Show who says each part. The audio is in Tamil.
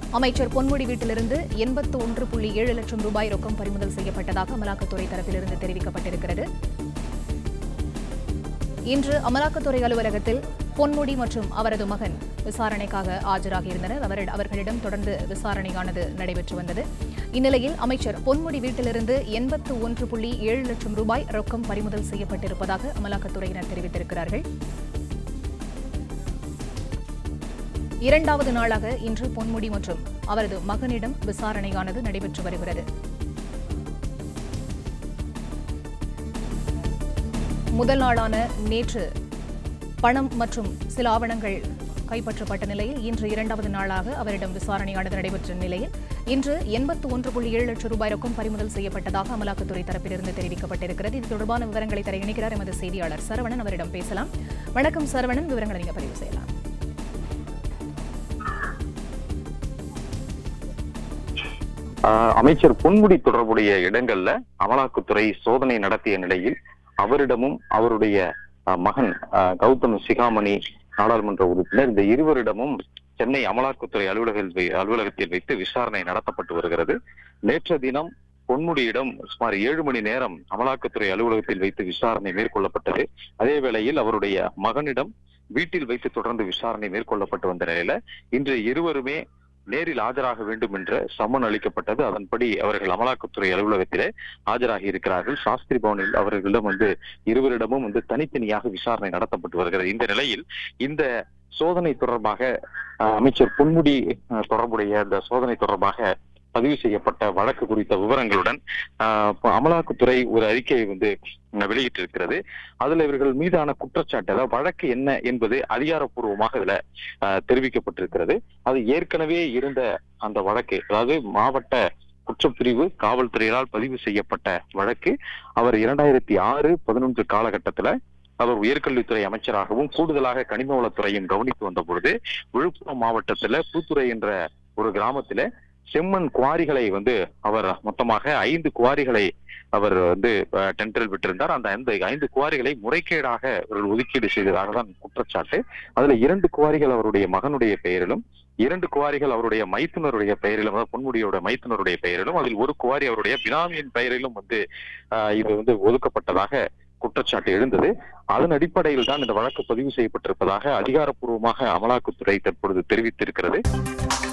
Speaker 1: அமைச்சர் பொன்முடி வீட்டிலிருந்து எண்பத்து ஒன்று புள்ளி ஏழு லட்சம் ரூபாய் ரொக்கம் பறிமுதல் செய்யப்பட்டதாக அமலாக்கத்துறை தரப்பிலிருந்து தெரிவிக்கப்பட்டிருக்கிறது இன்று அமலாக்கத்துறை அலுவலகத்தில் பொன்முடி மற்றும் அவரது மகன் விசாரணைக்காக ஆஜராகியிருந்தனர் அவரிட- அவர்களிடம் தொடர்ந்து விசாரணையானது நடைபெற்று வந்தது இந்நிலையில் அமைச்சர் பொன்முடி வீட்டிலிருந்து எண்பத்து ஒன்று புள்ளி ஏழு லட்சம் ரூபாய் ரொக்கம் பறிமுதல் செய்யப்பட்டிருப்பதாக அமலாக்கத்துறையினர் தெரிவித்திருக்கிறார்கள் இரண்டாவது நாளாக இன்று பொன்முடி மற்றும் அவரது மகனிடம் விசாரணையானது நடைபெற்று வருகிறது முதல் நாளான நேற்று பணம் மற்றும் சில ஆவணங்கள் கைப்பற்றப்பட்ட நிலையில் இன்று இரண்டாவது நாளாக அவரிடம் விசாரணையானது நடைபெற்ற நிலையில் இன்று எண்பத்து ஒன்று புள்ளி ஏழு லட்சம் ரூபாய் ரொக்கம் பறிமுதல் செய்யப்பட்டதாக அமலாக்கத்துறை தரப்பிலிருந்து தெரிவிக்கப்பட்டிருக்கிறது இது தொடர்பான விவரங்களை தர இணைக்கிறார் எமது செய்தியாளர் சரவணன் அவரிடம் பேசலாம் வணக்கம் சரவணன் விவரங்களை நீங்க பதிவு செய்யலாம்
Speaker 2: ஆஹ் அமைச்சர் பொன்முடி தொடர்புடைய இடங்கள்ல அமலாக்கத்துறை சோதனை நடத்திய நிலையில் அவரிடமும் அவருடைய ஆஹ் மகன் ஆஹ் கௌதம் சிகாமணி நாடாளுமன்ற உறுப்பினர் இந்த இருவரிடமும் சென்னை அமலாக்கத்துறை அலுவலகத்தில் வை- அலுவலகத்தில் வைத்து விசாரணை நடத்தப்பட்டு வருகிறது நேற்று தினம் பொன்முடியிடம் சுமார் ஏழு மணி நேரம் அமலாக்கத்துறை அலுவலகத்தில் வைத்து விசாரணை மேற்கொள்ளப்பட்டது அதே வேளையில் அவருடைய மகனிடம் வீட்டில் வைத்து தொடர்ந்து விசாரணை மேற்கொள்ளப்பட்டு வந்த நிலையில இன்று இருவருமே நேரில் ஆஜராக வேண்டும் என்ற சம்மன் அளிக்கப்பட்டது அதன்படி அவர்கள் அமலாக்கத்துறை அலுவலகத்திலே ஆஜராகி இருக்கிறார்கள் சாஸ்திரி பவனில் அவர்களிடம் வந்து இருவரிடமும் வந்து தனித்தனியாக விசாரணை நடத்தப்பட்டு வருகிறது இந்த நிலையில் இந்த சோதனை தொடர்பாக அஹ், அமைச்சர் பொன்முடி அஹ், தொடர்புடைய இந்த சோதனை தொடர்பாக பதிவு செய்யப்பட்ட வழக்கு குறித்த விவரங்களுடன் அஹ், இப்ப அமலாக்கத்துறை ஒரு அறிக்கையை வந்து அஹ், வெளியிட்டிருக்கிறது அதுல இவர்கள் மீதான குற்றச்சாட்டு அதாவது வழக்கு என்ன என்பது அதிகாரப்பூர்வமாக இதுல அஹ், தெரிவிக்கப்பட்டிருக்கிறது அது ஏற்கனவே இருந்த அந்த வழக்கு அதாவது மாவட்ட குற்றப்பிரிவு காவல்துறையினால் பதிவு செய்யப்பட்ட வழக்கு அவர் இரண்டாயிரத்தி ஆறு பதினொன்று காலகட்டத்துல அவர் உயர்கல்வித்துறை அமைச்சராகவும் கூடுதலாக கனிம வளத்துறையும் கவனித்து வந்த பொழுது விழுப்புரம் மாவட்டத்துல பூத்துறை என்ற ஒரு கிராமத்தில செம்மண் குவாரிகளை வந்து அவர் மொத்தமாக ஐந்து குவாரிகளை அவர் வந்து டெண்டரில் விட்டிருந்தார் அந்த ஐந்து ஐந்து குவாரிகளை முறைகேடாக அவர்கள் ஒதுக்கீடு செய்ததாக தான் குற்றச்சாட்டு அதுல இரண்டு குவாரிகள் அவருடைய மகனுடைய பெயரிலும் இரண்டு குவாரிகள் அவருடைய மைத்துனருடைய பெயரிலும் அதாவது பொன்முடியோட மைத்துனருடைய பெயரிலும் அதில் ஒரு குவாரி அவருடைய பினாமியின் பெயரிலும் வந்து ஆஹ், இது வந்து ஒதுக்கப்பட்டதாக குற்றச்சாட்டு எழுந்தது அதன் அடிப்படையில் தான் இந்த வழக்கு பதிவு செய்யப்பட்டிருப்பதாக அதிகாரப்பூர்வமாக அமலாக்கத்துறை தற்பொழுது தெரிவித்திருக்கிறது